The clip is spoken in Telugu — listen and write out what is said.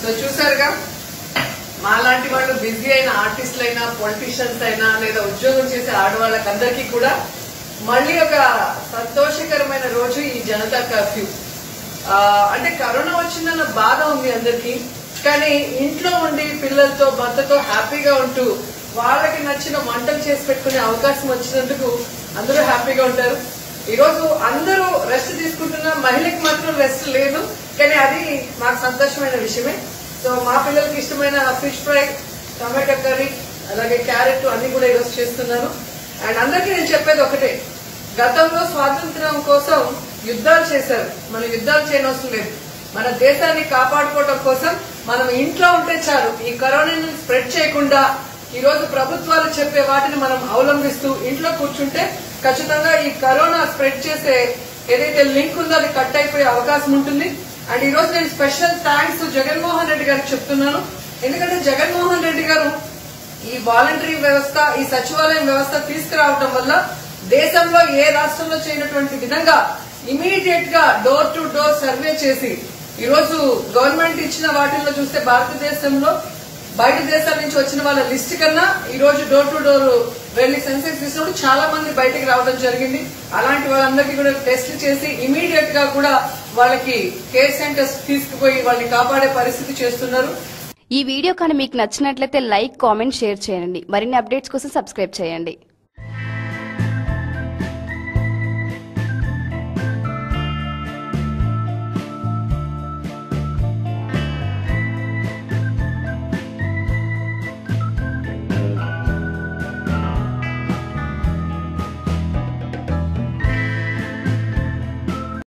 సో చూసారుగా మాలాంటి వాళ్ళు బిజీ అయిన ఆర్టిస్టులు అయినా పొలిటీషియన్స్ అయినా లేదా ఉద్యోగం చేసే ఆడవాళ్ళకందరికీ కూడా మళ్ళీ ఒక సంతోషకరమైన రోజు ఈ జనతా కర్ఫ్యూ ఆ, అంటే కరోనా వచ్చిందన్న బాధ ఉంది అందరికి కానీ ఇంట్లో ఉండి పిల్లలతో భర్తతో హ్యాపీగా ఉంటూ వాళ్ళకి నచ్చిన వంటలు చేసి పెట్టుకునే అవకాశం వచ్చినందుకు అందరూ హ్యాపీగా ఉంటారు ఈ రోజు అందరూ రెస్ట్ తీసుకుంటున్న మహిళకి మాత్రం రెస్ట్ లేదు కానీ అది మాకు సంతోషమైన విషయమే సో మా పిల్లలకి ఇష్టమైన ఫిష్ ఫ్రై టమాటా కర్రీ అలాగే క్యారెట్ అన్ని కూడా ఈరోజు చేస్తున్నాను అండ్ అందరికీ నేను చెప్పేది ఒకటే గతంలో స్వాతంత్రం కోసం యుద్ధాలు చేశారు మనం యుద్ధాలు చేయనవసరం లేదు మన దేశాన్ని కాపాడుకోవడం కోసం మనం ఇంట్లో ఉంటే చాలు ఈ కరోనాని స్ప్రెడ్ చేయకుండా ఈ రోజు ప్రభుత్వాలు చెప్పే వాటిని మనం అవలంబిస్తూ ఇంట్లో కూర్చుంటే ఖచ్చితంగా ఈ కరోనా స్ప్రెడ్ చేసే ఏదైతే లింక్ ఉందో అది కట్ అయిపోయే అవకాశం ఉంటుంది అండ్ ఈ రోజు నేను స్పెషల్ థ్యాంక్స్ జగన్మోహన్ రెడ్డి గారికి చెప్తున్నాను ఎందుకంటే జగన్మోహన్ రెడ్డి గారు ఈ వాలంటరీ వ్యవస్థ ఈ సచివాలయం వ్యవస్థ తీసుకురావడం వల్ల దేశంలో ఏ రాష్ట్రంలో చేయనటువంటి విధంగా ఇమీడియట్ గా డోర్ టు డోర్ సర్వే చేసి ఈ రోజు గవర్నమెంట్ ఇచ్చిన వాటిల్లో చూస్తే భారతదేశంలో బయట దేశాల నుంచి వచ్చిన వాళ్ళ లిస్ట్ కన్నా ఈ రోజు డోర్ టు డోర్ వెళ్లి సెన్సెక్స్ తీసినప్పుడు చాలా మంది బయటికి రావడం జరిగింది అలాంటి వాళ్ళందరికీ కూడా టెస్ట్ చేసి ఇమీడియట్ గా కూడా వాళ్ళకి కేర్ సెంటర్స్ తీసుకుపోయి వాళ్ళని కాపాడే పరిస్థితి చేస్తున్నారు ఈ వీడియో కానీ మీకు నచ్చినట్లయితే లైక్ కామెంట్ షేర్ చేయండి మరిన్ని అప్డేట్స్ కోసం సబ్స్క్రైబ్ చేయండి